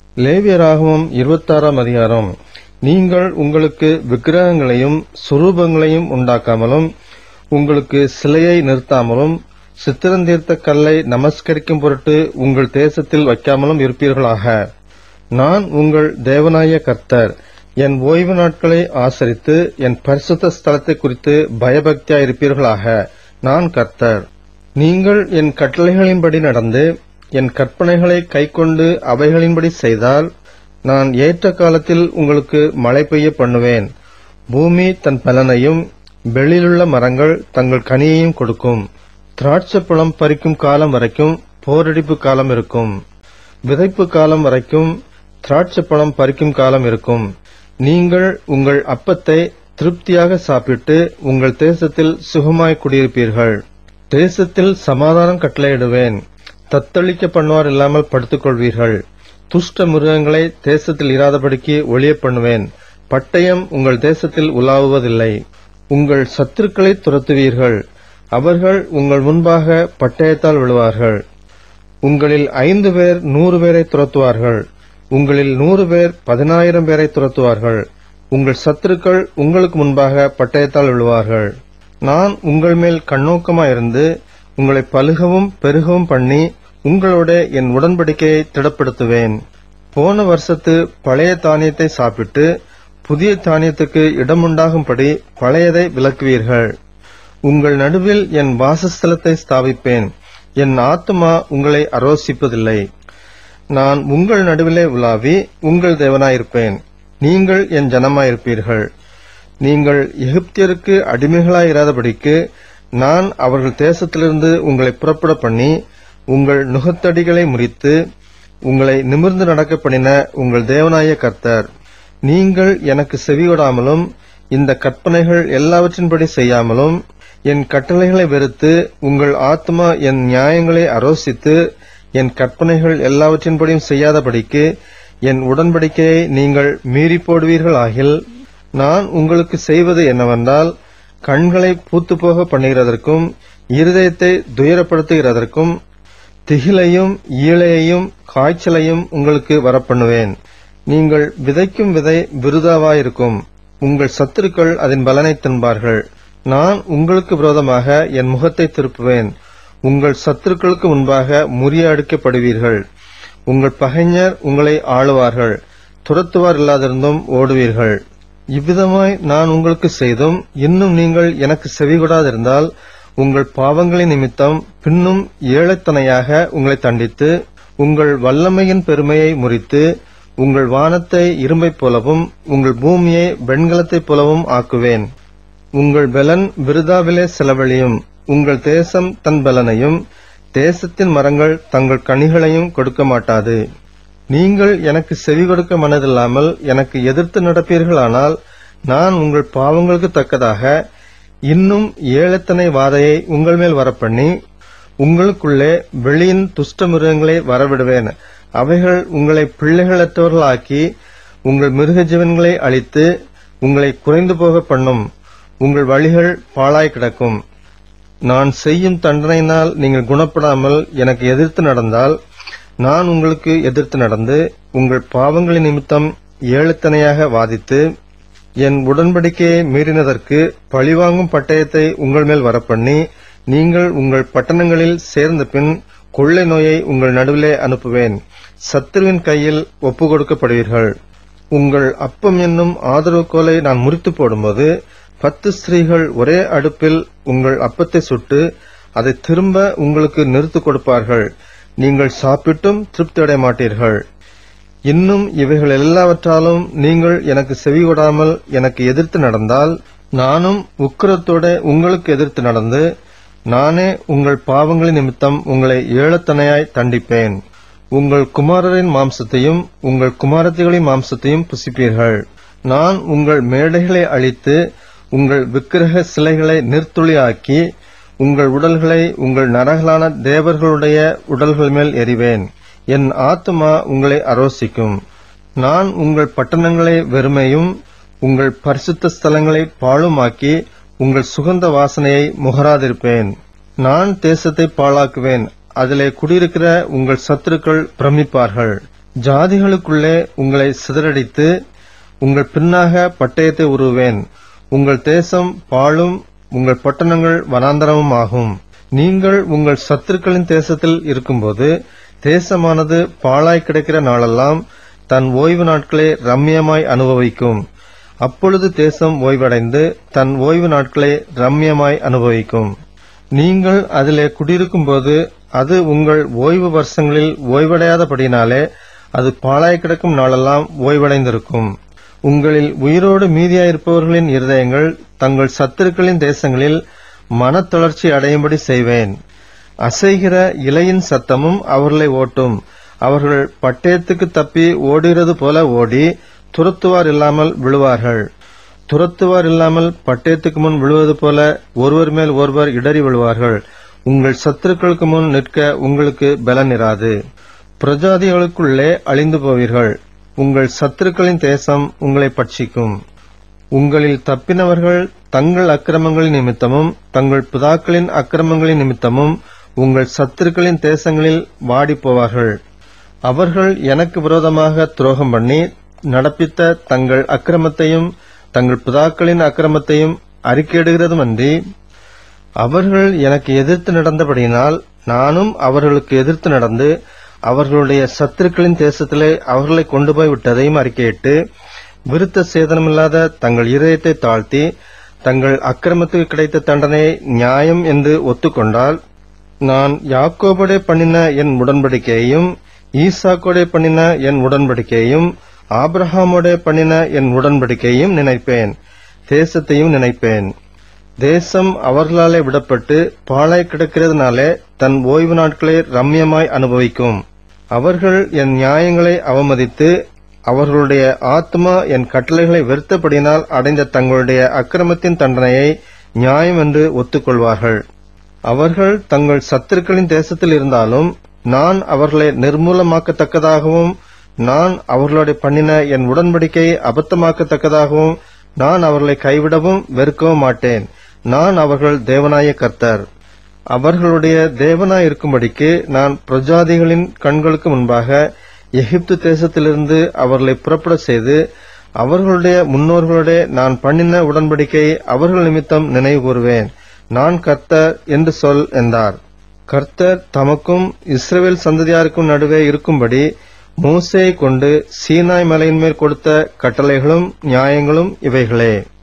லேவியராகவும் இருபத்தாறாம் அதிகாரம் நீங்கள் உங்களுக்கு விக்கிரகங்களையும் சுரூபங்களையும் உண்டாக்காமலும் உங்களுக்கு சிலையை நிறுத்தாமலும் சித்திரந்தீர்த்த கல்லை நமஸ்கரிக்கும் பொருட்டு உங்கள் தேசத்தில் வைக்காமலும் இருப்பீர்களாக நான் உங்கள் தேவனாய கர்த்தர் என் ஓய்வு நாட்களை ஆசரித்து என் பரிசுத்த ஸ்தலத்தை குறித்து பயபக்தியாயிருப்பீர்களாக நான் கர்த்தர் நீங்கள் என் கட்டளைகளின்படி நடந்து என் கற்பனைகளை கைக்கொண்டு அவைகளின்படி செய்தால் நான் ஏற்ற காலத்தில் உங்களுக்கு மழை பெய்ய பண்ணுவேன் பூமி தன் பலனையும் வெளியிலுள்ள மரங்கள் தங்கள் கனியையும் கொடுக்கும் திராட்சைப்பழம் பறிக்கும் காலம் வரைக்கும் போரடிப்பு காலம் இருக்கும் விதைப்பு காலம் வரைக்கும் திராட்சைப்பழம் பறிக்கும் காலம் இருக்கும் நீங்கள் உங்கள் அப்பத்தை திருப்தியாக சாப்பிட்டு உங்கள் தேசத்தில் சுகமாய் குடியிருப்பீர்கள் தேசத்தில் சமாதானம் கட்டளையிடுவேன் தத்தளிக்க பண்ணுவார் இல்லாமல் படுத்துக் கொள்வீர்கள் துஷ்ட மிருகங்களை தேசத்தில் இராதபடிக்கு ஒளிய பண்ணுவேன் பட்டயம் உங்கள் தேசத்தில் உலாவுவதில்லை உங்கள் சத்துருக்களை துரத்துவீர்கள் அவர்கள் உங்கள் முன்பாக பட்டயத்தால் விழுவார்கள் உங்களில் ஐந்து பேர் நூறு பேரை துரத்துவார்கள் உங்களில் நூறு பேர் பதினாயிரம் பேரை துரத்துவார்கள் உங்கள் சத்துருக்கள் உங்களுக்கு முன்பாக பட்டயத்தால் விழுவார்கள் நான் உங்கள் மேல் கண்ணோக்கமாயிருந்து உங்களை பலுகவும் பெருகவும் பண்ணி உங்களோட என் உடன்படிக்கையை திடப்படுத்துவேன் போன வருஷத்து பழைய தானியத்தை சாப்பிட்டு புதிய தானியத்துக்கு இடமுண்டாகும்படி பழையதை விலக்குவீர்கள் உங்கள் நடுவில் என் வாசஸ்தலத்தை ஸ்தாபிப்பேன் என் ஆத்துமா உங்களை அரோசிப்பதில்லை நான் உங்கள் நடுவிலே உலாவி உங்கள் தேவனாயிருப்பேன் நீங்கள் என் ஜனமாயிருப்பீர்கள் நீங்கள் எகிப்தியருக்கு அடிமைகளாயிராதபடிக்கு நான் அவர்கள் தேசத்திலிருந்து உங்களை புறப்பட பண்ணி உங்கள் நுகத்தடிகளை முறித்து உங்களை நிமிர்ந்து நடக்க பண்ணின உங்கள் தேவனாய கர்த்தர் நீங்கள் எனக்கு செவிகொடாமலும் இந்த கற்பனைகள் எல்லாவற்றின்படி செய்யாமலும் என் கட்டளைகளை வெறுத்து உங்கள் ஆத்மா என் நியாயங்களை அரோசித்து என் கற்பனைகள் எல்லாவற்றின்படியும் செய்யாதபடிக்கு என் உடன்படிக்கையை நீங்கள் மீறி போடுவீர்களாகில் நான் உங்களுக்கு செய்வது என்னவென்றால் கண்களை பூத்துப்போக பண்ணுகிறதற்கும் இருதயத்தை துயரப்படுத்துகிறதற்கும் திகிலையும் ஈழையையும் காய்ச்சலையும் உங்களுக்கு வரப்பண்ணுவேன் நீங்கள் விதைக்கும் விதை விருதாவாயிருக்கும் உங்கள் சத்துருக்கள் அதன் பலனை தின்பார்கள் நான் உங்களுக்கு விரோதமாக என் முகத்தை திருப்புவேன் உங்கள் சத்துருக்களுக்கு முன்பாக முறியடிக்கப்படுவீர்கள் உங்கள் பகைஞர் உங்களை ஆளுவார்கள் துரத்துவார் இல்லாதிருந்தும் ஓடுவீர்கள் இவ்விதமாய் நான் உங்களுக்கு செய்தும் இன்னும் நீங்கள் எனக்கு செவிகொடாதிருந்தால் உங்கள் பாவங்களின் நிமித்தம் பின்னும் ஏழைத்தனையாக உங்களை தண்டித்து உங்கள் வல்லமையின் பெருமையை முறித்து உங்கள் வானத்தை இரும்பைப் போலவும் உங்கள் பூமியை வெண்கலத்தைப் போலவும் ஆக்குவேன் உங்கள் பெலன் விருதாவிலே செலவழியும் உங்கள் தேசம் தன் பலனையும் தேசத்தின் மரங்கள் தங்கள் கனிகளையும் கொடுக்க மாட்டாது நீங்கள் எனக்கு செவி கொடுக்க மனதில்லாமல் எனக்கு எதிர்த்து நடப்பீர்களானால் நான் உங்கள் பாவங்களுக்கு தக்கதாக இன்னும் ஏழத்தனை வாதையை உங்கள் மேல் வரப்பண்ணி உங்களுக்குள்ளே வெளியின் துஷ்ட மிருகங்களை வரவிடுவேன் அவைகள் உங்களை பிள்ளைகளற்றவர்களாக்கி உங்கள் மிருக ஜீவன்களை அழித்து உங்களை குறைந்து போக பண்ணும் உங்கள் வழிகள் பாழாய் கிடக்கும் நான் செய்யும் தண்டனையினால் நீங்கள் குணப்படாமல் எனக்கு எதிர்த்து நடந்தால் நான் உங்களுக்கு எதிர்த்து நடந்து உங்கள் பாவங்களின் நிமித்தம் ஏழுத்தனையாக வாதித்து என் உடன்படிக்கையை மீறினதற்கு பழிவாங்கும் பட்டயத்தை உங்கள் மேல் வரப்பண்ணி நீங்கள் உங்கள் பட்டணங்களில் சேர்ந்த பின் கொள்ளை நோயை உங்கள் நடுவிலே அனுப்புவேன் சத்துருவின் கையில் ஒப்பு கொடுக்கப்படுவீர்கள் உங்கள் அப்பம் என்னும் ஆதரவு கோலை நான் முறித்து போடும்போது பத்து ஸ்திரீகள் ஒரே அடுப்பில் உங்கள் அப்பத்தை சுட்டு அதை திரும்ப உங்களுக்கு நிறுத்து கொடுப்பார்கள் நீங்கள் சாப்பிட்டும் திருப்தி அடைய மாட்டீர்கள் இன்னும் இவைகள் எல்லாவற்றாலும் நீங்கள் எனக்கு செவிகொடாமல் எனக்கு எதிர்த்து நடந்தால் நானும் உக்கிரத்தோட உங்களுக்கு எதிர்த்து நடந்து நானே உங்கள் பாவங்களின் நிமித்தம் உங்களை ஏழத்தனையாய் தண்டிப்பேன் உங்கள் குமாரரின் மாம்சத்தையும் உங்கள் குமாரத்திகளின் மாம்சத்தையும் புசிப்பீர்கள் நான் உங்கள் மேடைகளை அழித்து உங்கள் விக்கிரக சிலைகளை நிர்த்துளியாக்கி உங்கள் உடல்களை உங்கள் நரகலான தேவர்களுடைய உடல்கள் மேல் எறிவேன் என் ஆத்துமா உங்களை அரோசிக்கும் நான் உங்கள் பட்டணங்களை வெறுமையும் உங்கள் பரிசுத்த ஸ்தலங்களை பாழுமாக்கி உங்கள் சுகந்த வாசனையை முகராதிருப்பேன் நான் தேசத்தை பாழாக்குவேன் அதிலே குடியிருக்கிற உங்கள் சத்துருக்கள் பிரமிப்பார்கள் ஜாதிகளுக்குள்ளே உங்களை சிதறடித்து உங்கள் பின்னாக பட்டயத்தை உருவேன் உங்கள் தேசம் பாழும் உங்கள் பட்டணங்கள் வனாந்தரமும் ஆகும் நீங்கள் உங்கள் சத்துருக்களின் தேசத்தில் இருக்கும்போது தேசமானது பாழாய் கிடக்கிற நாளெல்லாம் தன் ஓய்வு நாட்களை ரம்மியமாய் அனுபவிக்கும் அப்பொழுது தேசம் ஓய்வடைந்து தன் ஓய்வு நாட்களை ரம்மியமாய் அனுபவிக்கும் நீங்கள் அதிலே குடியிருக்கும்போது அது உங்கள் ஓய்வு வருஷங்களில் ஓய்வடையாதபடினாலே அது பாழாய் கிடக்கும் நாளெல்லாம் ஓய்வடைந்திருக்கும் உங்களில் உயிரோடு மீதியாயிருப்பவர்களின் இருதயங்கள் தங்கள் சத்துருக்களின் தேசங்களில் மனத்தளர்ச்சி அடையும்படி செய்வேன் அசைகிற இலையின் சத்தமும் அவர்களை ஓட்டும் அவர்கள் பட்டயத்துக்கு தப்பி ஓடுகிறது போல ஓடி துரத்துவார் இல்லாமல் விழுவார்கள் துரத்துவார் இல்லாமல் பட்டயத்துக்கு முன் விழுவது போல ஒருவர் மேல் ஒருவர் இடறி விழுவார்கள் உங்கள் சத்துருக்களுக்கு முன் நிற்க உங்களுக்கு பலன் இராது பிரஜாதிகளுக்குள்ளே அழிந்து போவீர்கள் உங்கள் சத்துருக்களின் தேசம் உங்களை பட்சிக்கும் உங்களில் தப்பினவர்கள் தங்கள் அக்கிரமங்களின் நிமித்தமும் தங்கள் பிதாக்களின் அக்கிரமங்களின் நிமித்தமும் உங்கள் சத்துருக்களின் தேசங்களில் வாடிப் போவார்கள் அவர்கள் எனக்கு விரோதமாக துரோகம் பண்ணி நடப்பித்த தங்கள் அக்கிரமத்தையும் தங்கள் பிதாக்களின் அக்கிரமத்தையும் அறிக்கையிடுகிறதுமன்றி அவர்கள் எனக்கு எதிர்த்து நடந்தபடியினால் நானும் அவர்களுக்கு எதிர்த்து நடந்து அவர்களுடைய சத்துருக்களின் தேசத்திலே அவர்களை கொண்டு போய் விட்டதையும் அறிக்கையிட்டு விருத்த சேதனமில்லாத தங்கள் இதயத்தை தாழ்த்தி தங்கள் அக்கிரமத்துக்கு கிடைத்த தண்டனையை நியாயம் என்று ஒத்துக்கொண்டால் நான் யாக்கோபோடே பண்ணின என் உடன்படிக்கையையும் ஈசாக்கோடே பண்ணின என் உடன்படிக்கையையும் ஆபிரஹாமோடே பண்ணின என் உடன்படிக்கையையும் நினைப்பேன் தேசத்தையும் நினைப்பேன் தேசம் அவர்களாலே விடப்பட்டு பாழாய் கிடக்கிறதுனாலே தன் ஓய்வு நாட்களை ரம்யமாய் அனுபவிக்கும் அவர்கள் என் நியாயங்களை அவமதித்து அவர்களுடைய ஆத்மா என் கட்டளைகளை வெறுத்தபடினால் அடைந்த தங்களுடைய அக்கிரமத்தின் தண்டனையை நியாயம் என்று ஒத்துக்கொள்வார்கள் அவர்கள் தங்கள் சத்துருக்களின் தேசத்தில் இருந்தாலும் நான் அவர்களை நிர்மூலமாக்கத்தக்கதாகவும் நான் அவர்களோட பண்ணின என் உடன்படிக்கையை அபத்தமாக்கத்தக்கதாகவும் நான் அவர்களை கைவிடவும் வெறுக்கவும் மாட்டேன் நான் அவர்கள் தேவனாய கர்த்தர் அவர்களுடைய தேவனாய் இருக்கும்படிக்கு நான் பிரஜாதிகளின் கண்களுக்கு முன்பாக எகிப்து தேசத்திலிருந்து அவர்களை புறப்பட செய்து அவர்களுடைய முன்னோர்களுடைய நான் பண்ணின உடன்படிக்கையை அவர்கள் நிமித்தம் நினைவு கூறுவேன் நான் கர்த்தர் என்று சொல் என்றார் கர்த்தர் தமக்கும் இஸ்ரவேல் சந்ததியாருக்கும் நடுவே இருக்கும்படி மோசேயை கொண்டு சீனாய் மலையின் மேல் கொடுத்த கட்டளைகளும் நியாயங்களும் இவைகளே